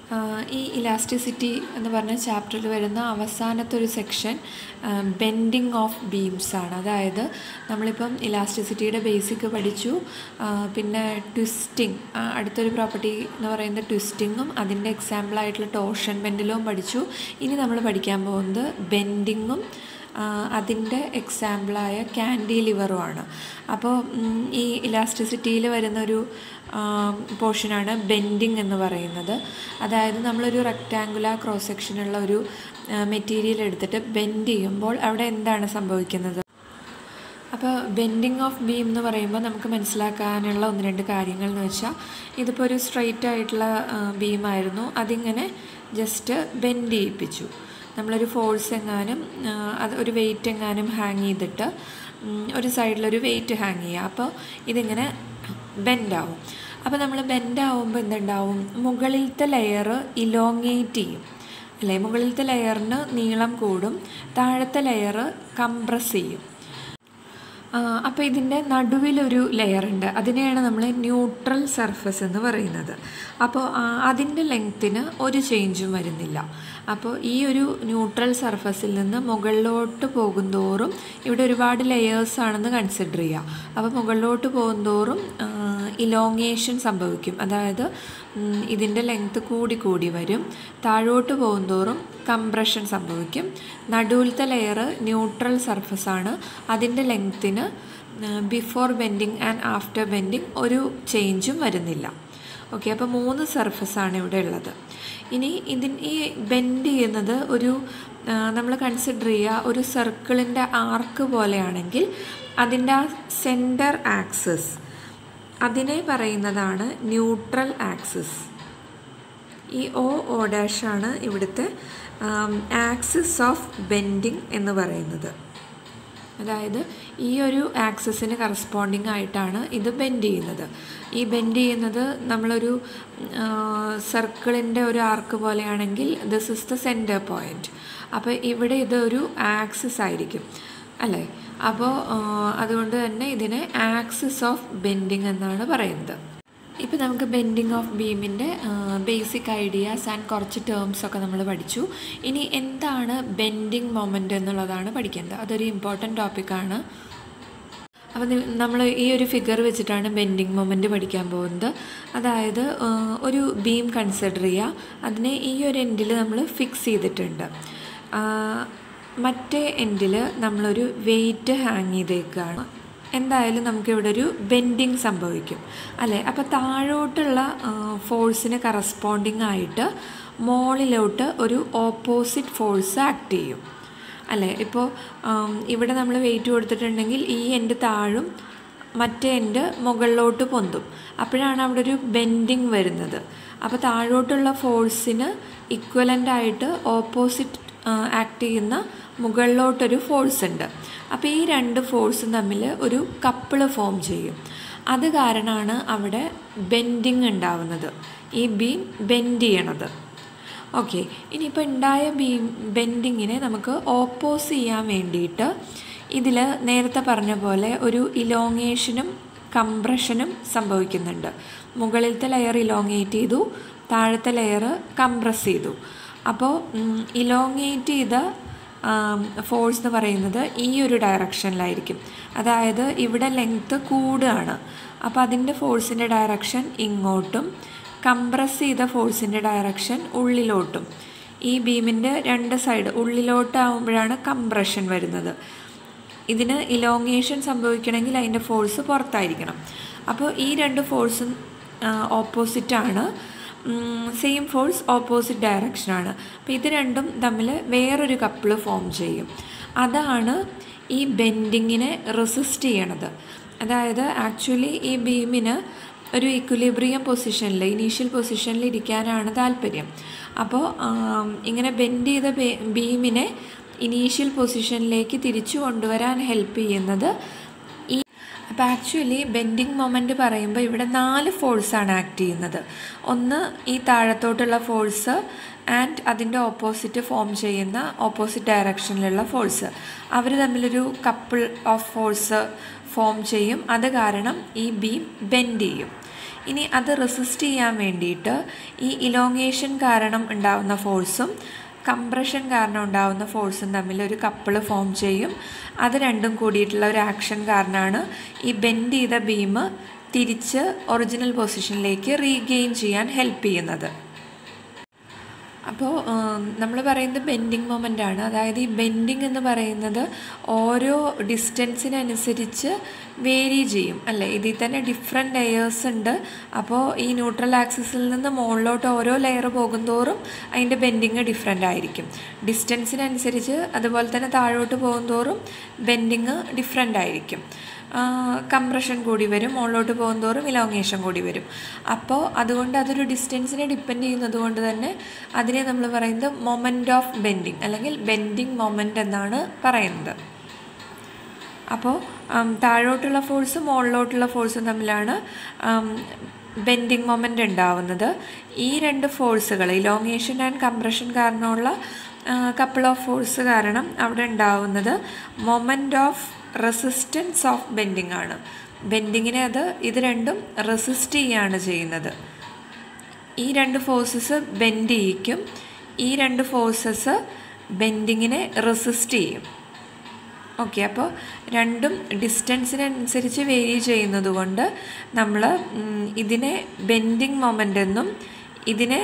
ഈ ഇലാസ്റ്റിസിറ്റി എന്ന് പറഞ്ഞ ചാപ്റ്ററിൽ വരുന്ന അവസാനത്തെ ഒരു സെക്ഷൻ ബെൻഡിങ് ഓഫ് ബീംസ് ആണ് അതായത് നമ്മളിപ്പം ഇലാസ്റ്റിസിറ്റിയുടെ ബേസിക് പഠിച്ചു ആ, പിന്നെ ട്വിസ്റ്റിംഗ് അടുത്തൊരു പ്രോപ്പർട്ടി എന്ന് പറയുന്നത് ട്വിസ്റ്റിങ്ങും അതിൻ്റെ എക്സാമ്പിളായിട്ടുള്ള ടോർഷൻ ബെൻഡിലും പഠിച്ചു ഇനി നമ്മൾ പഠിക്കാൻ പോകുന്നത് ബെൻഡിങ്ങും അതിൻ്റെ എക്സാമ്പിളായ ക്യാൻഡിലിവറുമാണ് അപ്പോൾ ഉം, ഈ ഇലാസ്റ്റിസിറ്റിയിൽ വരുന്നൊരു പോർഷനാണ് ബെൻഡിങ് എന്ന് പറയുന്നത് അതായത് നമ്മളൊരു റെക്റ്റാങ്കുലർ ക്രോസ് സെക്ഷനുള്ള ഒരു മെറ്റീരിയൽ എടുത്തിട്ട് ബെൻഡ് ചെയ്യുമ്പോൾ അവിടെ എന്താണ് സംഭവിക്കുന്നത് അപ്പോൾ ബെൻഡിങ് ഓഫ് ബീം എന്ന് പറയുമ്പോൾ നമുക്ക് മനസ്സിലാക്കാനുള്ള ഒന്ന് രണ്ട് കാര്യങ്ങൾ എന്ന് വെച്ചാൽ ഇതിപ്പോൾ ഒരു സ്ട്രെയിറ്റ് ആയിട്ടുള്ള ബീമായിരുന്നു അതിങ്ങനെ ജസ്റ്റ് ബെൻഡ് ചെയ്യിപ്പിച്ചു നമ്മളൊരു ഫോഴ്സ് എങ്ങാനും ആ, അത് ഒരു വെയിറ്റ് എങ്ങാനും ഹാങ് ചെയ്തിട്ട് ഉം, ഒരു സൈഡിലൊരു വെയിറ്റ് ഹാങ് ചെയ്യുക അപ്പോൾ ഇതിങ്ങനെ ബെൻഡാവും അപ്പോൾ നമ്മൾ ബെൻഡാവുമ്പോൾ എന്തുണ്ടാവും മുകളിലത്തെ ലെയർ ഇലോങ്ങേറ്റ് ചെയ്യും അല്ലേ മുകളിലത്തെ ലെയറിന് നീളം കൂടും താഴത്തെ ലെയർ കംപ്രസ് ചെയ്യും അപ്പോൾ ഇതിൻ്റെ നടുവിലൊരു ലെയർ ഉണ്ട് അതിനെയാണ് നമ്മൾ ന്യൂട്രൽ സർഫസ് എന്ന് പറയുന്നത് അപ്പോൾ അതിൻ്റെ ലെങ്ത്തിന് ഒരു ചേഞ്ചും വരുന്നില്ല അപ്പോൾ ഈ ഒരു ന്യൂട്രൽ സർഫസിൽ നിന്ന് മുകളിലോട്ട് പോകുന്തോറും ഇവിടെ ഒരുപാട് ലെയേഴ്സ് ആണെന്ന് കൺസിഡർ ചെയ്യുക അപ്പോൾ മുകളിലോട്ട് പോകുന്തോറും ഇലോങ്ങേഷൻ സംഭവിക്കും അതായത് ഉം, ഇതിൻ്റെ ലെങ്ത്ത് കൂടി കൂടി വരും താഴോട്ട് പോകുന്തോറും കംപ്രഷൻ സംഭവിക്കും നടുവിലത്തെ ലെയർ ന്യൂട്രൽ സർഫസാണ് അതിൻ്റെ ലെങ്ത്തിന് before bending and after bending ഒരു ചേഞ്ചും വരുന്നില്ല ഓക്കെ അപ്പോൾ മൂന്ന് സർഫസാണ് ഇവിടെ ഉള്ളത് ഇനി ഇതിന് ഈ ബെൻഡ് ചെയ്യുന്നത് ഒരു നമ്മൾ കൺസിഡർ ചെയ്യുക ഒരു സർക്കിളിൻ്റെ ആർക്ക് പോലെയാണെങ്കിൽ അതിൻ്റെ ആ സെൻറ്റർ ആക്സസ് അതിനെ പറയുന്നതാണ് ന്യൂട്രൽ ആക്സിസ് ഈ ഒ ഒ ഡാഷാണ് ഇവിടുത്തെ ആക്സിസ് ഓഫ് ബെൻഡിങ് എന്ന് പറയുന്നത് അതായത് ഈ ഒരു ആക്സസിന് കറസ്പോണ്ടിങ് ആയിട്ടാണ് ഇത് ബെൻഡ് ചെയ്യുന്നത് ഈ ബെൻഡ് ചെയ്യുന്നത് നമ്മളൊരു സർക്കിളിൻ്റെ ഒരു ആർക്ക് പോലെയാണെങ്കിൽ this is the centre point അപ്പോൾ ഇവിടെ ഇത് ഒരു ആക്സിസ് ആയിരിക്കും അല്ലേ അപ്പോൾ അതുകൊണ്ട് തന്നെ ഇതിനെ ആക്സിസ് ഓഫ് ബെൻഡിങ് എന്നാണ് പറയുന്നത് ഇപ്പോൾ നമുക്ക് ബെൻഡിങ് ഓഫ് ബീമിൻ്റെ ബേസിക് ഐഡിയാസ് ആൻഡ് കുറച്ച് ടേംസ് ഒക്കെ നമ്മൾ പഠിച്ചു ഇനി എന്താണ് ബെൻഡിങ് മൊമെൻ്റ് എന്നുള്ളതാണ് പഠിക്കേണ്ടത് അതൊരു ഇമ്പോർട്ടൻറ്റ് ടോപ്പിക്കാണ് അപ്പോൾ നമ്മൾ ഈ ഒരു ഫിഗർ വെച്ചിട്ടാണ് ബെൻഡിങ് മൊമെൻറ്റ് പഠിക്കാൻ പോകുന്നത് അതായത് ആ, ഒരു ബീം കൺസിഡർ ചെയ്യുക അതിനെ ഈ ഒരു എൻഡിൽ നമ്മൾ ഫിക്സ് ചെയ്തിട്ടുണ്ട് ആ, മറ്റേ എൻഡിൽ നമ്മളൊരു വെയിറ്റ് ഹാങ് ചെയ്തേക്കുകയാണ് എന്തായാലും നമുക്കിവിടെ ഒരു ബെൻഡിങ് സംഭവിക്കും അല്ലേ അപ്പോൾ താഴോട്ടുള്ള ഫോഴ്സിന് കറസ്പോണ്ടിങ് ആയിട്ട് മോളിലോട്ട് ഒരു ഓപ്പോസിറ്റ് ഫോഴ്സ് ആക്ട് ചെയ്യും അല്ലേ ഇപ്പോൾ ഇവിടെ നമ്മൾ വെയിറ്റ് കൊടുത്തിട്ടുണ്ടെങ്കിൽ ഈ എൻഡ് താഴും മറ്റേ എൻഡ് മുകളിലോട്ട് പൊന്തും അപ്പോഴാണ് അവിടെ ഒരു ബെൻഡിങ് വരുന്നത് അപ്പോൾ താഴോട്ടുള്ള ഫോഴ്സിന് ഇക്വലൻ്റ് ആയിട്ട് ഓപ്പോസിറ്റ് ആക്ട് ചെയ്യുന്ന മുകളിലോട്ടൊരു ഫോഴ്സ് ഉണ്ട് അപ്പോൾ ഈ രണ്ട് ഫോഴ്സും തമ്മിൽ ഒരു കപ്പിള് ഫോം ചെയ്യും അത് കാരണമാണ് അവിടെ ബെൻഡിങ് ഉണ്ടാവുന്നത് ഈ ബീം ബെൻഡ് ചെയ്യണത് ഓക്കെ ഇനിയിപ്പോൾ ഉണ്ടായ ബീം ബെൻഡിങ്ങിനെ നമുക്ക് ഓപ്പോസ് ചെയ്യാൻ വേണ്ടിയിട്ട് ഇതിൽ നേരത്തെ പറഞ്ഞ പോലെ ഒരു ഇലോങ്ങേഷനും കംപ്രഷനും സംഭവിക്കുന്നുണ്ട് മുകളിലത്തെ ലെയർ ഇലോങ്ങേറ്റ് ചെയ്തു താഴത്തെ ലെയർ കംപ്രസ് ചെയ്തു അപ്പോൾ ഇലോങ്ങേറ്റ് ചെയ്ത ഫോഴ്സ് എന്ന് പറയുന്നത് ഈ ഒരു ഡയറക്ഷനിലായിരിക്കും അതായത് ഇവിടെ ലെങ്ത്ത് കൂടുകയാണ് അപ്പോൾ അതിൻ്റെ ഫോഴ്സിൻ്റെ ഡയറക്ഷൻ ഇങ്ങോട്ടും കംപ്രസ് ചെയ്ത ഫോഴ്സിൻ്റെ ഡയറക്ഷൻ ഉള്ളിലോട്ടും ഈ ബീമിൻ്റെ രണ്ട് സൈഡ് ഉള്ളിലോട്ടാവുമ്പോഴാണ് കംപ്രഷൻ വരുന്നത് ഇതിന് ഇലോങ്ങേഷൻ സംഭവിക്കണമെങ്കിൽ അതിൻ്റെ ഫോഴ്സ് പുറത്തായിരിക്കണം അപ്പോൾ ഈ രണ്ട് ഫോഴ്സും ഓപ്പോസിറ്റാണ് സെയിം ഫോഴ്സ് ഓപ്പോസിറ്റ് ഡയറക്ഷനാണ് അപ്പോൾ ഇത് രണ്ടും തമ്മിൽ വേറൊരു കപ്പിള് ഫോം ചെയ്യും അതാണ് ഈ ബെൻഡിങ്ങിനെ റെസിസ്റ്റ് ചെയ്യണത് അതായത് ആക്ച്വലി ഈ ബീമിന് ഒരു ഇക്വിലിബ്രിയം പൊസിഷനിൽ ഇനീഷ്യൽ പൊസിഷനിൽ ഇരിക്കാനാണ് താല്പര്യം അപ്പോൾ ഇങ്ങനെ ബെൻഡ് ചെയ്ത ബീമിനെ ഇനീഷ്യൽ പൊസിഷനിലേക്ക് തിരിച്ചു കൊണ്ടുവരാൻ ഹെൽപ്പ് ചെയ്യുന്നത് ഈ അപ്പോൾ ആക്ച്വലി ബെൻഡിങ് മൊമെൻ്റ് പറയുമ്പോൾ ഇവിടെ നാല് ഫോഴ്സാണ് ആക്ട് ചെയ്യുന്നത് ഒന്ന് ഈ താഴത്തോട്ടുള്ള ഫോഴ്സ് ആൻഡ് അതിൻ്റെ ഓപ്പോസിറ്റ് ഫോം ചെയ്യുന്ന ഓപ്പോസിറ്റ് ഡയറക്ഷനിലുള്ള ഫോഴ്സ് അവർ തമ്മിലൊരു കപ്പിൾ ഓഫ് ഫോഴ്സ് ഫോം ചെയ്യും അത് കാരണം ഈ ബീം ബെൻഡ് ചെയ്യും ഇനി അത് റെസിസ്റ്റ് ചെയ്യാൻ വേണ്ടിയിട്ട് ഈ ഇലോങ്ങേഷൻ കാരണം ഉണ്ടാകുന്ന ഫോഴ്സും കംപ്രഷൻ കാരണം ഉണ്ടാകുന്ന ഫോഴ്സും തമ്മിൽ ഒരു കപ്പിൾ ഫോം ചെയ്യും അത് രണ്ടും കൂടിയിട്ടുള്ള ഒരു ആക്ഷൻ കാരണമാണ് ഈ ബെൻഡ് ചെയ്ത ബീം തിരിച്ച് ഒറിജിനൽ പൊസിഷനിലേക്ക് റീഗെയിൻ ചെയ്യാൻ ഹെൽപ്പ് ചെയ്യുന്നത് അപ്പോൾ നമ്മൾ പറയുന്നത് ബെൻഡിങ് മൊമെൻ്റ് ആണ് അതായത് ഈ ബെൻഡിങ് എന്ന് പറയുന്നത് ഓരോ ഡിസ്റ്റൻസിനനുസരിച്ച് വേരി ചെയ്യും അല്ലേ ഇതിൽ തന്നെ ഡിഫറെൻറ്റ് ലെയേഴ്സ് ഉണ്ട് അപ്പോൾ ഈ ന്യൂട്രൽ ആക്സിസിൽ നിന്ന് മുകളിലോട്ട് ഓരോ ലെയർ പോകുന്തോറും അതിൻ്റെ ബെൻഡിങ് ഡിഫറെൻ്റ് ആയിരിക്കും ഡിസ്റ്റൻസിനനുസരിച്ച് അതുപോലെ തന്നെ താഴോട്ട് പോകുന്തോറും ബെൻഡിങ് ഡിഫറെൻ്റ് ആയിരിക്കും കംപ്രഷൻ കൂടി വരും മുകളിലോട്ട് പോകുന്തോറും ഇലോങ്ങേഷൻ കൂടി വരും അപ്പോൾ അതുകൊണ്ട് അതൊരു ഡിസ്റ്റൻസിനെ ഡിപ്പെൻഡ് ചെയ്യുന്നത് കൊണ്ട് തന്നെ അതിനെ നമ്മൾ പറയുന്നത് മൊമെൻ്റ് ഓഫ് ബെൻഡിങ് അല്ലെങ്കിൽ ബെൻഡിങ് മൊമെൻ്റ് എന്നാണ് പറയുന്നത് അപ്പോൾ താഴോട്ടുള്ള ഫോഴ്സും മുകളിലോട്ടുള്ള ഫോഴ്സും തമ്മിലാണ് ബെൻഡിങ് മൊമെൻ്റ് ഉണ്ടാവുന്നത് ഈ രണ്ട് ഫോഴ്സുകൾ ഇലോങ്ങേഷൻ ആൻഡ് കംപ്രഷൻ കാരണമുള്ള കപ്പിൾ ഓഫ് ഫോഴ്സ് കാരണം അവിടെ ഉണ്ടാവുന്നത് moment of resistance of bending ആണ് ബെൻഡിങ്ങിനെ അത് ഇത് രണ്ടും റെസിസ്റ്റ് ചെയ്യുകയാണ് ചെയ്യുന്നത് ഈ രണ്ട് ഫോഴ്സസ് ബെൻഡ് ചെയ്യിക്കും ഈ രണ്ട് ഫോഴ്സസ് ബെൻഡിങ്ങിനെ റെസിസ്റ്റ് ചെയ്യും ഓക്കെ അപ്പോൾ രണ്ടും ഡിസ്റ്റൻസിനനുസരിച്ച് വേരി ചെയ്യുന്നത് കൊണ്ട് നമ്മൾ ഇതിനെ ബെൻഡിങ് മൊമെൻ്റ് എന്നും ഇതിനെ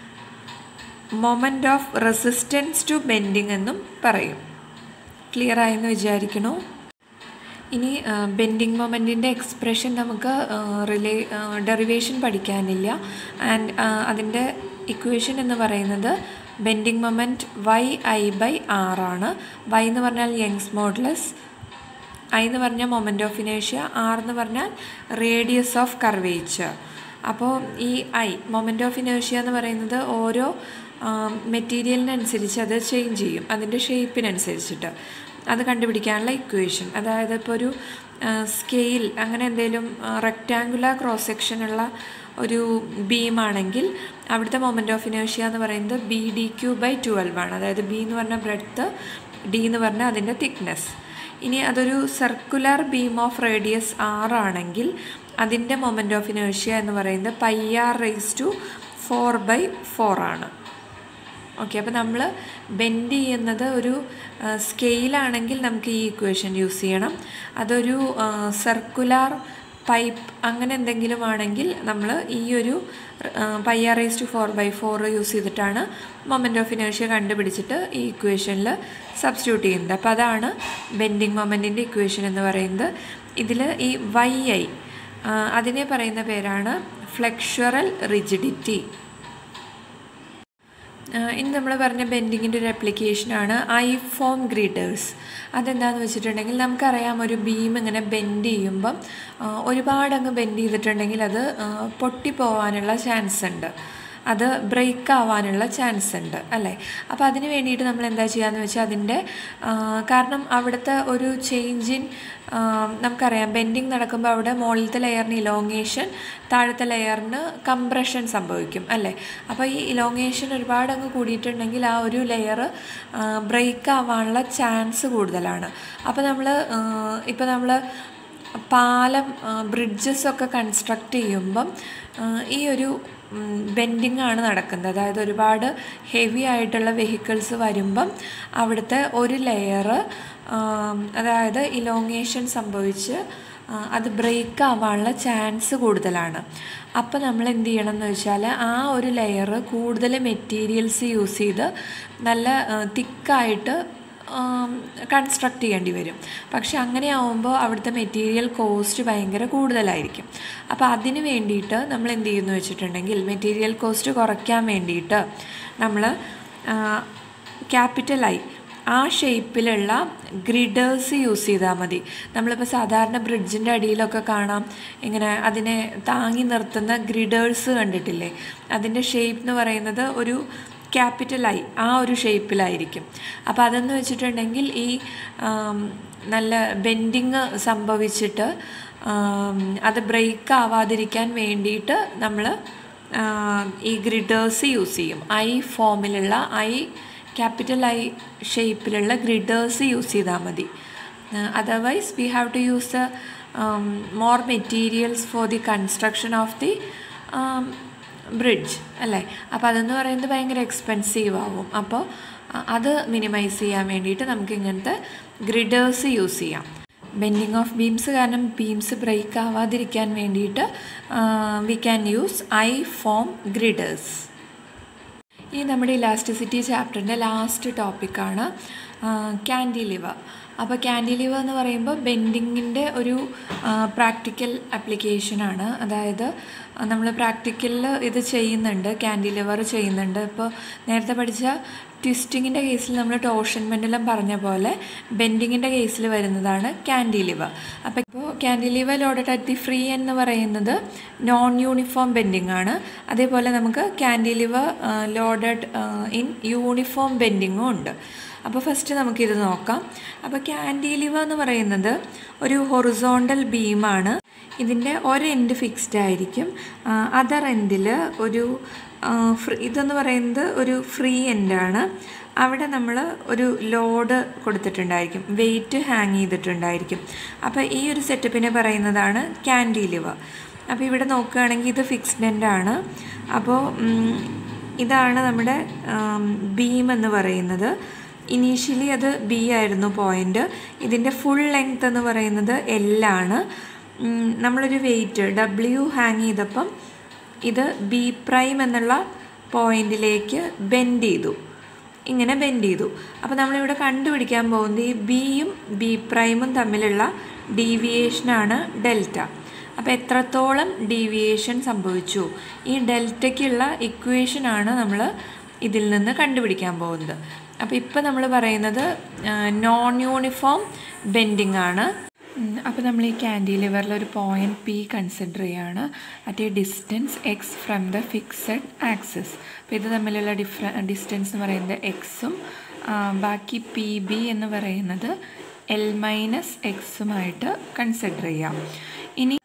moment of resistance to bending എന്നും പറയും ക്ലിയർ ആയെന്ന് വിചാരിക്കണു ഇനി ബെൻഡിങ് മൊമെൻറ്റിൻ്റെ എക്സ്പ്രഷൻ നമുക്ക് റിലേ ഡെറിവേഷൻ പഠിക്കാനില്ല ആൻഡ് അതിൻ്റെ ഇക്വേഷൻ എന്ന് പറയുന്നത് bending moment Y I by R ആണ് വൈ എന്ന് പറഞ്ഞാൽ യങ്സ് മോഡ്ലസ് ഐ എന്ന് പറഞ്ഞാൽ മൊമെൻ്റ് ഓഫ് ഇനേഷ്യ ആർ എന്ന് പറഞ്ഞാൽ റേഡിയസ് ഓഫ് കർവേച്ചർ അപ്പോൾ ഈ ഐ മൊമെൻ്റ് ഓഫ് ഇനേഷ്യ എന്ന് പറയുന്നത് ഓരോ മെറ്റീരിയലിനനുസരിച്ച് അത് ചേഞ്ച് ചെയ്യും അതിൻ്റെ ഷേപ്പിനനുസരിച്ചിട്ട് അത് കണ്ടുപിടിക്കാനുള്ള ഇക്വേഷൻ അതായത് ഇപ്പോൾ ഒരു സ്കെയിൽ അങ്ങനെ എന്തെങ്കിലും റെക്റ്റാങ്കുലർ ക്രോസ് സെക്ഷനുള്ള ഒരു ബീമാണെങ്കിൽ അവിടുത്തെ മൊമെൻ്റ് ഓഫ് ഇനേഷ്യ എന്ന് പറയുന്നത് B D cube by twelve ആണ് അതായത് ബി എന്ന് പറഞ്ഞ ബ്രെഡ്ത്ത് ഡി എന്ന് പറഞ്ഞാൽ അതിൻ്റെ തിക്നെസ് ഇനി അതൊരു circular beam of radius R ആണെങ്കിൽ അതിൻ്റെ മൊമെൻ്റ് ഓഫ് ഇനേഷ്യ എന്ന് പറയുന്നത് pi R raise to four by four ആണ് ഓക്കെ അപ്പോൾ നമ്മൾ ബെൻഡ് ചെയ്യുന്നത് ഒരു സ്കെയിലാണെങ്കിൽ നമുക്ക് ഈ ഇക്വേഷൻ യൂസ് ചെയ്യണം അതൊരു സർക്കുലാർ പൈപ്പ് അങ്ങനെ എന്തെങ്കിലും ആണെങ്കിൽ നമ്മൾ ഈ ഒരു pi R raise to four by four use ചെയ്തിട്ടാണ് മൊമെൻ്റ് ഓഫ് ഇനേഷ്യ കണ്ടുപിടിച്ചിട്ട് ഈ ഇക്വേഷനിൽ സബ്സ്റ്റിറ്റ്യൂട്ട് ചെയ്യുന്നത് അപ്പോൾ അതാണ് ബെൻഡിങ് മൊമെൻറ്റിൻ്റെ ഇക്വേഷൻ എന്ന് പറയുന്നത് ഇതിൽ ഈ വൈ ഐ അതിനെ പറയുന്ന പേരാണ് ഫ്ലെക്ഷറൽ റിജിഡിറ്റി ഇനി നമ്മൾ പറഞ്ഞ ബെൻഡിങ്ങിൻ്റെ ഒരു ആപ്ലിക്കേഷനാണ് ഐ ഫോം ഗ്രിഡേഴ്സ് അതെന്താണെന്ന് വെച്ചിട്ടുണ്ടെങ്കിൽ നമുക്കറിയാം ഒരു ബീം ഇങ്ങനെ ബെൻഡ് ചെയ്യുമ്പം ഒരുപാട് അങ്ങ് ബെൻഡ് ചെയ്തിട്ടുണ്ടെങ്കിൽ അത് പൊട്ടിപ്പോവാനുള്ള ചാൻസ് ഉണ്ട് അത് ബ്രേക്ക് ആവാനുള്ള ചാൻസ് ഉണ്ട് അല്ലേ അപ്പോൾ അതിന് വേണ്ടിയിട്ട് നമ്മൾ എന്താ ചെയ്യാന്ന് വെച്ചാൽ അതിൻ്റെ കാരണം അവിടുത്തെ ഒരു ചേഞ്ച് ഇൻ നമുക്കറിയാം ബെൻഡിങ് നടക്കുമ്പോൾ അവിടെ മുകളിലത്തെ ലെയറിന് ഇലോങ്ങേഷൻ താഴത്തെ ലെയറിന് കംപ്രഷൻ സംഭവിക്കും അല്ലേ അപ്പോൾ ഈ ഇലോങ്ങേഷൻ ഒരുപാട് അങ്ങ് കൂടിയിട്ടുണ്ടെങ്കിൽ ആ ഒരു ലെയർ ബ്രേക്ക് ആവാനുള്ള ചാൻസ് കൂടുതലാണ് അപ്പോൾ നമ്മൾ ഇപ്പോൾ നമ്മൾ പാലം ബ്രിഡ്ജസ് ഒക്കെ കൺസ്ട്രക്റ്റ് ചെയ്യുമ്പം ഈ ഒരു ബെൻഡിങ് ആണ് നടക്കുന്നത് അതായത് ഒരുപാട് ഹെവി ആയിട്ടുള്ള വെഹിക്കിൾസ് വരുമ്പം അവിടുത്തെ ഒരു ലെയർ അതായത് ഇലോങ്ങേഷൻ സംഭവിച്ച് അത് ബ്രേക്ക് ആവാനുള്ള ചാൻസ് കൂടുതലാണ് അപ്പോൾ നമ്മൾ എന്ത് ചെയ്യണം എന്ന് വെച്ചാൽ ആ ഒരു ലെയർ കൂടുതൽ മെറ്റീരിയൽസ് യൂസ് ചെയ്ത് നല്ല തിക്കായിട്ട് കൺസ്ട്രക്ട് ചെയ്യേണ്ടി വരും പക്ഷെ അങ്ങനെ ആവുമ്പോൾ അവിടുത്തെ മെറ്റീരിയൽ കോസ്റ്റ് ഭയങ്കര കൂടുതലായിരിക്കും അപ്പോൾ അതിന് വേണ്ടിയിട്ട് നമ്മൾ എന്ത് ചെയ്യുന്നു വെച്ചിട്ടുണ്ടെങ്കിൽ മെറ്റീരിയൽ കോസ്റ്റ് കുറയ്ക്കാൻ വേണ്ടിയിട്ട് നമ്മൾ ക്യാപിറ്റൽ ഐ ആ ഷേപ്പിലുള്ള ഗ്രിഡേഴ്സ് യൂസ് ചെയ്താൽ മതി നമ്മളിപ്പോൾ സാധാരണ ബ്രിഡ്ജിൻ്റെ അടിയിലൊക്കെ കാണാം ഇങ്ങനെ അതിനെ താങ്ങി നിർത്തുന്ന ഗ്രിഡേഴ്സ് കണ്ടിട്ടില്ലേ അതിൻ്റെ ഷേപ്പ് എന്ന് പറയുന്നത് ഒരു ക്യാപിറ്റൽ ഐ ആ ഒരു ഷേപ്പിലായിരിക്കും അപ്പോൾ അതെന്ന് വെച്ചിട്ടുണ്ടെങ്കിൽ ഈ നല്ല ബെൻഡിങ് സംഭവിച്ചിട്ട് അത് ബ്രേക്ക് ആവാതിരിക്കാൻ വേണ്ടിയിട്ട് നമ്മൾ ഈ ഗ്രിഡേഴ്സ് യൂസ് ചെയ്യും ഐ ഫോമിലുള്ള ഐ ക്യാപിറ്റൽ ഐ ഷേപ്പിലുള്ള ഗ്രിഡേഴ്സ് യൂസ് ചെയ്താൽ മതി otherwise we have to use more materials for the construction of the bridge അല്ലേ അപ്പോൾ അതെന്ന് പറയുന്നത് ഭയങ്കര എക്സ്പെൻസീവ് ആവും അപ്പോൾ അത് മിനിമൈസ് ചെയ്യാൻ വേണ്ടിയിട്ട് നമുക്ക് ഇങ്ങനത്തെ ഗ്രിഡേഴ്സ് യൂസ് ചെയ്യാം ബെൻഡിങ് ഓഫ് ബീംസ് കാരണം ബീംസ് ബ്രേക്ക് ആവാതിരിക്കാൻ വേണ്ടിയിട്ട് we can use I form girders ഈ നമ്മുടെ ഇലാസ്റ്റിസിറ്റി ചാപ്റ്ററിൻ്റെ ലാസ്റ്റ് ടോപ്പിക്കാണ് ക്യാൻഡിലിവർ അപ്പോൾ ക്യാൻഡിലിവർ എന്ന് പറയുമ്പോൾ ബെൻഡിങ്ങിൻ്റെ ഒരു പ്രാക്ടിക്കൽ ആപ്ലിക്കേഷനാണ് അതായത് നമ്മൾ പ്രാക്ടിക്കലിൽ ഇത് ചെയ്യുന്നുണ്ട് ക്യാൻഡിലിവർ ചെയ്യുന്നുണ്ട് ഇപ്പോൾ നേരത്തെ പഠിച്ച ട്വിസ്റ്റിങ്ങിൻ്റെ കേസിൽ നമ്മൾ ടോഷൻ പെൻഡുലം പറഞ്ഞ പോലെ ബെൻഡിങ്ങിൻ്റെ കേസിൽ വരുന്നതാണ് ക്യാൻഡിലിവർ അപ്പോൾ ഇപ്പോൾ cantilever loaded at the free എന്ന് പറയുന്നത് നോൺ യൂണിഫോം ബെൻഡിങ് ആണ് അതേപോലെ നമുക്ക് ക്യാൻഡിലിവർ ലോഡഡ് ഇൻ യൂണിഫോം ബെൻഡിങ്ങും ഉണ്ട് അപ്പോൾ ഫസ്റ്റ് നമുക്കിത് നോക്കാം അപ്പോൾ ക്യാൻഡിലിവർ എന്ന് പറയുന്നത് ഒരു ഹൊറിസോണ്ടൽ ബീമാണ് ഇതിൻ്റെ ഒരു എൻഡ് ഫിക്സ്ഡ് ആയിരിക്കും അതർ എൻഡിൽ ഒരു ഫ്രീ ഇതെന്ന് പറയുന്നത് ഒരു ഫ്രീ എൻഡാണ് അവിടെ നമ്മൾ ഒരു ലോഡ് കൊടുത്തിട്ടുണ്ടായിരിക്കും വെയിറ്റ് ഹാങ് ചെയ്തിട്ടുണ്ടായിരിക്കും അപ്പോൾ ഈ ഒരു സെറ്റപ്പിനെ പറയുന്നതാണ് ക്യാൻഡിലിവർ അപ്പോൾ ഇവിടെ നോക്കുകയാണെങ്കിൽ ഇത് ഫിക്സ്ഡ് എൻഡാണ് അപ്പോൾ ഇതാണ് നമ്മുടെ ബീം എന്ന് പറയുന്നത് ഇനീഷ്യലി അത് ബി ആയിരുന്നു പോയിൻ്റ് ഇതിൻ്റെ ഫുൾ ലെങ്ത് എന്ന് പറയുന്നത് എല്ലാണ് നമ്മളൊരു വെയിറ്റ് ഡബ്ല്യു ഹാങ് ചെയ്തപ്പം ഇത് ബി പ്രൈം എന്നുള്ള പോയിന്റിലേക്ക് ബെൻഡ് ചെയ്തു ഇങ്ങനെ ബെൻഡ് ചെയ്തു അപ്പോൾ നമ്മളിവിടെ കണ്ടുപിടിക്കാൻ പോകുന്നത് ഈ ബിയും ബി പ്രൈമും തമ്മിലുള്ള ഡീവിയേഷനാണ് ഡെൽറ്റ അപ്പോൾ എത്രത്തോളം ഡീവിയേഷൻ സംഭവിച്ചു ഈ ഡെൽറ്റയ്ക്കുള്ള ഇക്വേഷനാണ് നമ്മൾ ഇതിൽ നിന്ന് കണ്ടുപിടിക്കാൻ പോകുന്നത് അപ്പോൾ ഇപ്പോൾ നമ്മൾ പറയുന്നത് നോൺ യൂണിഫോം ബെൻഡിങ് ആണ് അപ്പോൾ നമ്മൾ ഈ ക്യാൻഡിലിവറിൽ ഒരു പോയിൻറ്റ് പി കൺസിഡർ ചെയ്യുകയാണ് at a distance X from the fixed axis അപ്പോൾ ഇത് തമ്മിലുള്ള ഡിഫറ ഡിസ്റ്റൻസ് എന്ന് പറയുന്നത് എക്സും ബാക്കി പി ബി എന്ന് പറയുന്നത് എൽ മൈനസ് എക്സുമായിട്ട് കൺസിഡർ ചെയ്യാം ഇനി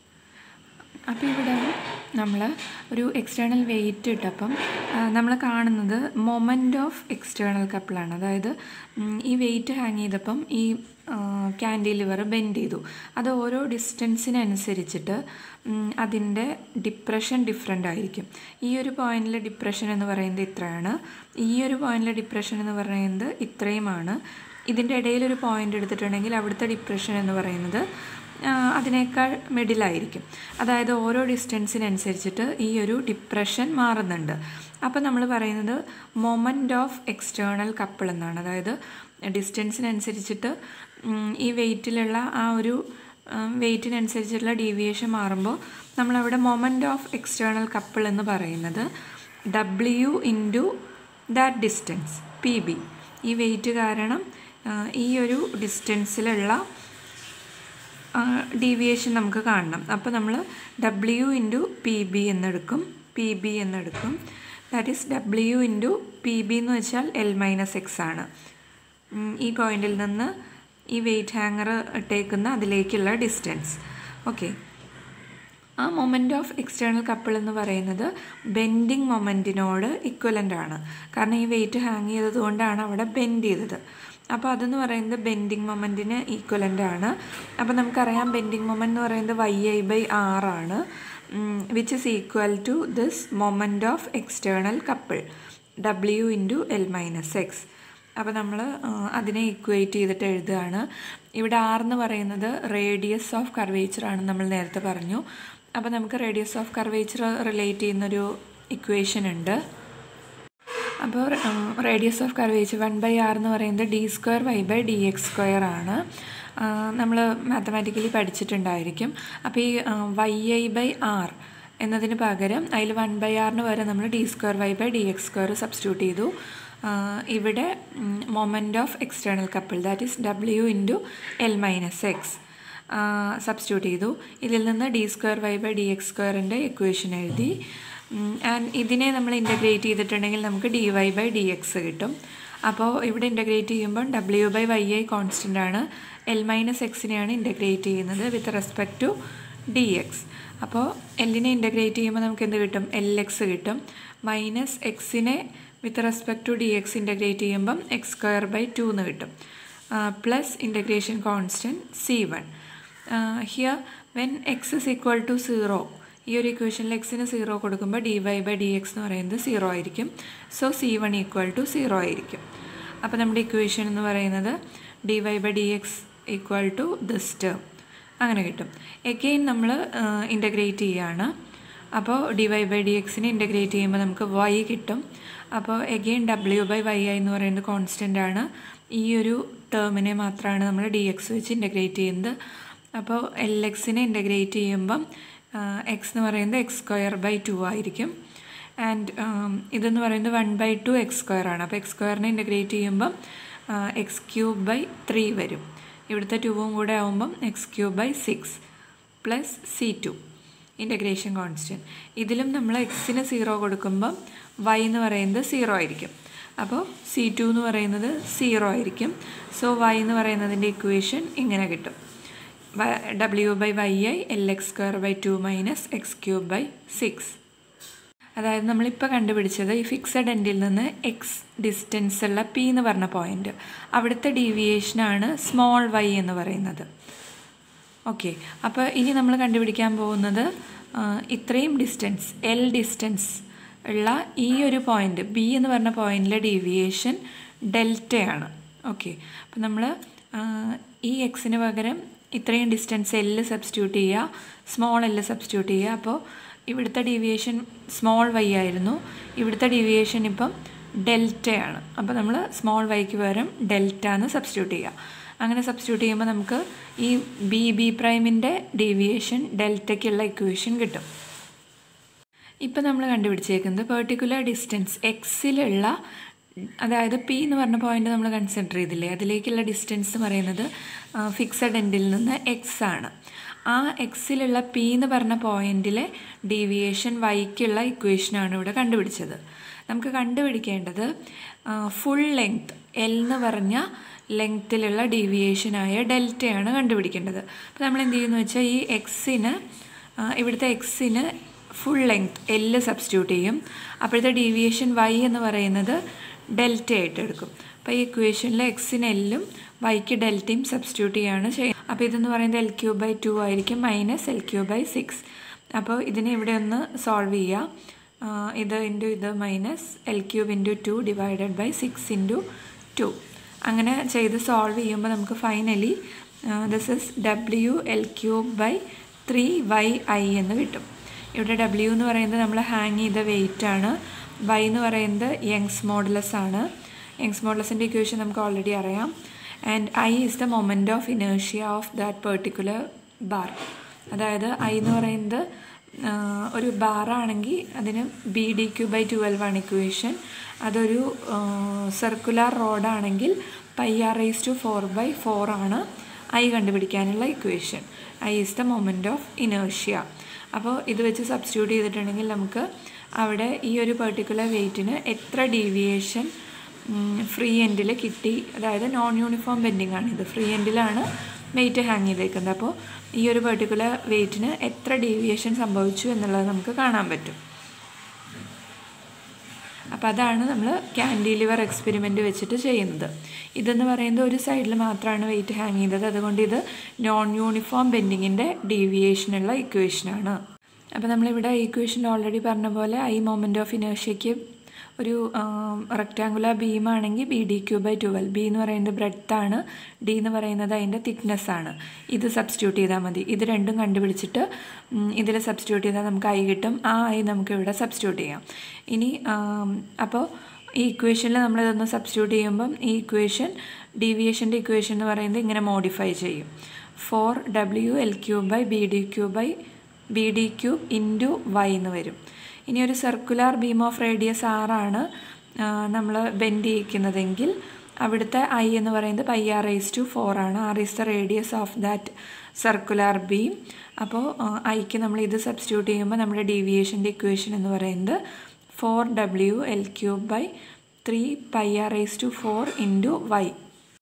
അപ്പോൾ ഇവിടെ നമ്മൾ ഒരു എക്സ്റ്റേണൽ വെയിറ്റ് ഇട്ടപ്പം നമ്മൾ കാണുന്നത് മൊമെൻ്റ് ഓഫ് എക്സ്റ്റേണൽ കപ്പിളാണ് അതായത് ഈ വെയിറ്റ് ഹാങ് ചെയ്തപ്പം ഈ ക്യാൻഡിലിവർ ബെൻഡ് ചെയ്തു അത് ഓരോ ഡിസ്റ്റൻസിനനുസരിച്ചിട്ട് അതിൻ്റെ ഡിപ്രഷൻ ഡിഫറെൻ്റ് ആയിരിക്കും ഈ ഒരു പോയിന്റിലെ ഡിപ്രഷൻ എന്ന് പറയുന്നത് ഇത്രയാണ് ഈ ഒരു പോയിന്റിലെ ഡിപ്രഷൻ എന്ന് പറയുന്നത് ഇത്രയുമാണ് ഇതിൻ്റെ ഇടയിലൊരു പോയിന്റ് എടുത്തിട്ടുണ്ടെങ്കിൽ അവിടുത്തെ ഡിപ്രഷൻ എന്ന് പറയുന്നത് അതിനേക്കാൾ മിഡിലായിരിക്കും അതായത് ഓരോ ഡിസ്റ്റൻസിനനുസരിച്ചിട്ട് ഈ ഒരു ഡിപ്രഷൻ മാറുന്നുണ്ട് അപ്പോൾ നമ്മൾ പറയുന്നത് മൊമെൻ്റ് ഓഫ് എക്സ്റ്റേണൽ കപ്പിൾ എന്നാണ് അതായത് ഡിസ്റ്റൻസിനനുസരിച്ചിട്ട് ഈ വെയിറ്റിലുള്ള ആ ഒരു വെയിറ്റിനനുസരിച്ചുള്ള ഡീവിയേഷൻ മാറുമ്പോൾ നമ്മളവിടെ മൊമെൻ്റ് ഓഫ് എക്സ്റ്റേണൽ കപ്പിൾ എന്ന് പറയുന്നത് W into that distance P B ഈ വെയിറ്റ് കാരണം ഈ ഒരു ഡിസ്റ്റൻസിലുള്ള ഡീവിയേഷൻ നമുക്ക് കാണണം അപ്പോൾ നമ്മൾ ഡബ്ല്യു ഇൻറ്റു പി ബി എന്നെടുക്കും പി ബി എന്നെടുക്കും that is W into P B എന്ന് വെച്ചാൽ എൽ മൈനസ് എക്സ് ആണ് ഈ പോയിന്റിൽ നിന്ന് ഈ വെയിറ്റ് ഹാങ്ങർ ഇട്ടേക്കുന്ന അതിലേക്കുള്ള ഡിസ്റ്റൻസ് ഓക്കെ ആ മൊമെൻ്റ് ഓഫ് എക്സ്റ്റേണൽ കപ്പിൾ എന്ന് പറയുന്നത് ബെൻഡിങ് മൊമെൻറ്റിനോട് ഇക്വലൻ്റ് ആണ് കാരണം ഈ വെയിറ്റ് ഹാങ് ചെയ്തത് കൊണ്ടാണ് അവിടെ ബെൻഡ് ചെയ്തത് അപ്പോൾ അതെന്ന് പറയുന്നത് ബെൻഡിങ് മൊമെൻറ്റിന് ഈക്വലൻ്റ് ആണ് അപ്പോൾ നമുക്കറിയാം ബെൻഡിങ് മൊമെൻ്റ് എന്ന് പറയുന്നത് വൈ ഐ ബൈ ആർ ആണ് which is equal to this moment of external couple W into L minus X അപ്പോൾ നമ്മൾ അതിനെ ഇക്വേറ്റ് ചെയ്തിട്ട് എഴുതുകയാണ് ഇവിടെ ആർ എന്ന് പറയുന്നത് റേഡിയസ് ഓഫ് കർവേച്ചർ ആണെന്ന് നമ്മൾ നേരത്തെ പറഞ്ഞു അപ്പോൾ നമുക്ക് റേഡിയസ് ഓഫ് കർവേച്ചർ റിലേറ്റ് ചെയ്യുന്നൊരു ഇക്വേഷൻ ഉണ്ട് അപ്പോൾ radius of curvature one by R എന്ന് പറയുന്നത് D square Y by D X square ആണ് നമ്മൾ മാത്തമാറ്റിക്കലി പഠിച്ചിട്ടുണ്ടായിരിക്കും അപ്പോൾ ഈ വൈ ഐ ബൈ ആർ എന്നതിന് പകരം അതിൽ വൺ ബൈ ആറിന് പകരം നമ്മൾ D square Y by D X square substitute ചെയ്തു ഇവിടെ moment of external couple that is W into L minus X substitute ചെയ്തു ഇതിൽ നിന്ന് D square Y by D X സ്ക്വയറിൻ്റെ ഇക്വേഷൻ എഴുതി ആൻഡ് ഇതിനെ നമ്മൾ ഇൻ്റഗ്രേറ്റ് ചെയ്തിട്ടുണ്ടെങ്കിൽ നമുക്ക് D Y by D X കിട്ടും അപ്പോൾ ഇവിടെ ഇൻ്റഗ്രേറ്റ് ചെയ്യുമ്പോൾ W by Y I constant ആണ് എൽ മൈനസ് എക്സിനെയാണ് ഇൻ്റഗ്രേറ്റ് ചെയ്യുന്നത് with respect to D X അപ്പോൾ എല്ലിനെ ഇൻ്റഗ്രേറ്റ് ചെയ്യുമ്പോൾ നമുക്ക് എന്ത് കിട്ടും എൽ എക്സ് കിട്ടും മൈനസ് എക്സിനെ with respect to D X integrate ചെയ്യുമ്പം എക്സ് സ്ക്വയർ ബൈ ടു എന്ന് കിട്ടും plus integration constant C one here when X is equal to zero ഈ ഒരു ഇക്വേഷനിൽ എക്സിന് സീറോ കൊടുക്കുമ്പോൾ D Y by D X എന്ന് പറയുന്നത് സീറോ ആയിരിക്കും so C one equal to zero ആയിരിക്കും അപ്പോൾ നമ്മുടെ ഇക്വേഷൻ എന്ന് പറയുന്നത് D Y by D X equal to this term അങ്ങനെ കിട്ടും എഗെയിൻ നമ്മൾ ഇൻ്റഗ്രേറ്റ് ചെയ്യുകയാണ് അപ്പോൾ ഡി വൈ ബൈ ഡി എക്സിനെ ഇൻ്റഗ്രേറ്റ് ചെയ്യുമ്പോൾ നമുക്ക് വൈ കിട്ടും അപ്പോൾ again W by Y I എന്ന് പറയുന്നത് കോൺസ്റ്റൻ്റ് ആണ് ഈ ഒരു ടേമിനെ മാത്രമാണ് നമ്മൾ ഡി എക്സ് വെച്ച് ഇൻ്റഗ്രേറ്റ് ചെയ്യുന്നത് അപ്പോൾ എൽ എക്സിനെ ഇൻ്റഗ്രേറ്റ് ചെയ്യുമ്പം എക്സ് എന്ന് പറയുന്നത് എക്സ് സ്ക്വയർ ബൈ ടു ആയിരിക്കും ആൻഡ് ഇതെന്ന് പറയുന്നത് one by two X square ആണ് അപ്പോൾ എക്സ് സ്ക്വയറിനെ ഇൻ്റഗ്രേറ്റ് ചെയ്യുമ്പം എക്സ് ക്യൂബ് ബൈ ത്രീ വരും ഇവിടുത്തെ ടൂവും കൂടെ ആകുമ്പം X cube by six plus C two integration constant ഇതിലും നമ്മൾ എക്സിന് സീറോ കൊടുക്കുമ്പം വൈ എന്ന് പറയുന്നത് സീറോ ആയിരിക്കും അപ്പോൾ സി ടു എന്ന് പറയുന്നത് സീറോ ആയിരിക്കും സോ വൈ എന്ന് പറയുന്നതിൻ്റെ ഇക്വേഷൻ ഇങ്ങനെ കിട്ടും W by Y I L X square by two minus X cube by six അതായത് നമ്മളിപ്പോൾ കണ്ടുപിടിച്ചത് ഈ ഫിക്സഡ് എൻഡിൽ നിന്ന് എക്സ് ഡിസ്റ്റൻസ് ഉള്ള പി എന്ന് പറഞ്ഞ പോയിന്റ് അവിടുത്തെ ഡീവിയേഷനാണ് സ്മോൾ വൈ എന്ന് പറയുന്നത് ഓക്കെ അപ്പോൾ ഇനി നമ്മൾ കണ്ടുപിടിക്കാൻ പോകുന്നത് ഇത്രയും ഡിസ്റ്റൻസ് എൽ ഡിസ്റ്റൻസ് ഉള്ള ഈ ഒരു പോയിന്റ് ബി എന്ന് പറഞ്ഞ പോയിന്റിലെ ഡീവിയേഷൻ ഡെൽറ്റയാണ് ഓക്കെ അപ്പോൾ നമ്മൾ ഈ എക്സിന് പകരം ഇത്രയും ഡിസ്റ്റൻസ് എല്ല് സബ്സ്റ്റിറ്റ്യൂട്ട് ചെയ്യുക സ്മോൾ എല്ല് സബ്സ്റ്റിറ്റ്യൂട്ട് ചെയ്യുക അപ്പോൾ ഇവിടുത്തെ ഡീവിയേഷൻ സ്മോൾ വൈ ആയിരുന്നു ഇവിടുത്തെ ഡീവിയേഷൻ ഇപ്പം ഡെൽറ്റയാണ് അപ്പോൾ നമ്മൾ സ്മോൾ വൈക്ക് പകരം ഡെൽറ്റ എന്ന് സബ്സ്റ്റിറ്റ്യൂട്ട് ചെയ്യുക അങ്ങനെ സബ്സ്റ്റിറ്റ്യൂട്ട് ചെയ്യുമ്പോൾ നമുക്ക് ഈ ബി ബി പ്രൈമിൻ്റെ ഡീവിയേഷൻ ഡെൽറ്റയ്ക്കുള്ള ഇക്വേഷൻ കിട്ടും ഇപ്പം നമ്മൾ കണ്ടുപിടിച്ചേക്കുന്നത് പെർട്ടിക്കുലർ ഡിസ്റ്റൻസ് എക്സിലുള്ള അതായത് പി എന്ന് പറഞ്ഞ പോയിന്റ് നമ്മൾ കൺസിഡർ ചെയ്തില്ലേ അതിലേക്കുള്ള ഡിസ്റ്റൻസ് എന്ന് പറയുന്നത് ഫിക്സഡ് എൻഡിൽ നിന്ന് എക്സ് ആണ് ആ എക്സിലുള്ള പി എന്ന് പറഞ്ഞ പോയിന്റിലെ ഡീവിയേഷൻ വൈക്കുള്ള ഇക്വേഷനാണ് ഇവിടെ കണ്ടുപിടിച്ചത് നമുക്ക് കണ്ടുപിടിക്കേണ്ടത് ഫുൾ ലെങ്ത് എൽ എന്ന് പറഞ്ഞ ലെങ്ത്തിലുള്ള ഡീവിയേഷനായ ഡെൽറ്റയാണ് കണ്ടുപിടിക്കേണ്ടത് അപ്പോൾ നമ്മൾ എന്ത് ചെയ്യുന്നു വെച്ചാൽ ഈ എക്സിന് ഇവിടുത്തെ എക്സിന് ഫുൾ ലെങ്ത് എല്ല് സബ്സ്റ്റിറ്റ്യൂട്ട് ചെയ്യും അപ്പോഴത്തെ ഡീവിയേഷൻ വൈ എന്ന് പറയുന്നത് ഡെൽറ്റ ആയിട്ട് എടുക്കും അപ്പോൾ ഈ ഇക്വേഷനിൽ എക്സിന് എല്ലും വൈക്ക് ഡെൽറ്റയും സബ്സ്റ്റിറ്റ്യൂട്ട് ചെയ്യുകയാണ് ചെയ്യുന്നത് അപ്പോൾ ഇതെന്ന് പറയുന്നത് എൽ ക്യൂ ബൈ ടു ആയിരിക്കും minus L cube by six അപ്പോൾ ഇതിനെ ഇവിടെ ഒന്ന് സോൾവ് ചെയ്യുക ഇത് ഇൻറ്റു ഇത് minus L cube into two divided by six into two അങ്ങനെ ചെയ്ത് സോൾവ് ചെയ്യുമ്പോൾ നമുക്ക് finally this is W L cube by three Y I എന്ന് കിട്ടും ഇവിടെ ഡബ്ല്യു എന്ന് പറയുന്നത് നമ്മൾ ഹാങ് ചെയ്ത വെയിറ്റ് ആണ് വൈ എന്ന് പറയുന്നത് യങ്സ് മോഡലസ് ആണ് യങ്സ് മോഡലസിൻ്റെ ഇക്വേഷൻ നമുക്ക് ഓൾറെഡി അറിയാം and I is the moment of ഇനേഷ്യ ഓഫ് ദാറ്റ് പെർട്ടിക്കുലർ ബാർ അതായത് ഐ എന്ന് പറയുന്നത് ഒരു ബാറാണെങ്കിൽ അതിന് B D cube by twelve ആണ് ഇക്വേഷൻ അതൊരു സർക്കുലർ റോഡാണെങ്കിൽ pi R raise to four by four ആണ് ഐ കണ്ടുപിടിക്കാനുള്ള equation I is the moment of ഇനേഷ്യ അപ്പോൾ ഇത് വെച്ച് സബ്സ്റ്റിറ്റ്യൂട്ട് ചെയ്തിട്ടുണ്ടെങ്കിൽ നമുക്ക് അവിടെ ഈ ഒരു പെർട്ടിക്കുലർ വെയ്റ്റിന് എത്ര ഡീവിയേഷൻ ഫ്രീ എൻഡിൽ കിട്ടി അതായത് നോൺ യൂണിഫോം ബെൻഡിങ് ആണ് ഇത് ഫ്രീ എൻഡിലാണ് വെയിറ്റ് ഹാങ് ചെയ്തേക്കുന്നത് അപ്പോൾ ഈ ഒരു പെർട്ടിക്കുലർ വെയ്റ്റിന് എത്ര ഡീവിയേഷൻ സംഭവിച്ചു എന്നുള്ളത് നമുക്ക് കാണാൻ പറ്റും അപ്പോൾ അതാണ് നമ്മൾ ക്യാൻഡിലിവർ എക്സ്പെരിമെൻ്റ് വെച്ചിട്ട് ചെയ്യുന്നത് ഇതെന്ന് പറയുന്നത് ഒരു സൈഡിൽ മാത്രമാണ് വെയിറ്റ് ഹാങ് ചെയ്തത് അതുകൊണ്ട് ഇത് നോൺ യൂണിഫോം ബെൻഡിങ്ങിൻ്റെ ഡീവിയേഷനുള്ള ഇക്വേഷനാണ് അപ്പോൾ നമ്മളിവിടെ ഇക്വേഷനിൽ ഓൾറെഡി പറഞ്ഞ പോലെ ഐ മൊമെൻറ്റ് ഓഫ് ഇനേഷ്യയ്ക്ക് ഒരു റെക്റ്റാങ്കുലർ ബീമാണെങ്കിൽ B D cube by twelve B എന്ന് പറയുന്നത് ബ്രെഡ്ത്താണ് ഡി എന്ന് പറയുന്നത് അതിൻ്റെ തിക്നെസ് ആണ് ഇത് സബ്സ്റ്റിറ്റ്യൂട്ട് ചെയ്താൽ മതി ഇത് രണ്ടും കണ്ടുപിടിച്ചിട്ട് ഇതിൽ സബ്സ്റ്റിറ്റ്യൂട്ട് ചെയ്താൽ നമുക്ക് ഐ കിട്ടും ആ ഐ നമുക്ക് ഇവിടെ സബ്സ്റ്റിറ്റ്യൂട്ട് ചെയ്യാം ഇനി അപ്പോൾ ഈ ഇക്വേഷനിൽ നമ്മളിതൊന്ന് സബ്സ്റ്റിറ്റ്യൂട്ട് ചെയ്യുമ്പം ഈ ഇക്വേഷൻ ഡീവിയേഷൻ്റെ ഇക്വേഷൻ എന്ന് പറയുന്നത് ഇങ്ങനെ മോഡിഫൈ ചെയ്യും four W L cube by B D cube by B D cube into Y എന്ന് വരും ഇനി ഒരു സർക്കുലർ ബീം ഓഫ് റേഡിയസ് ആറാണ് നമ്മൾ ബെൻഡ് ചെയ്യിക്കുന്നതെങ്കിൽ അവിടുത്തെ ഐ എന്ന് പറയുന്നത് pi R raise to four ആണ് R is the radius of that circular beam അപ്പോൾ ഐക്ക് നമ്മൾ ഇത് സബ്സ്റ്റിറ്റ്യൂട്ട് ചെയ്യുമ്പോൾ നമ്മുടെ ഡീവിയേഷൻ്റെ ഇക്വേഷൻ എന്ന് പറയുന്നത് four W L cube by three pi R raise to four into Y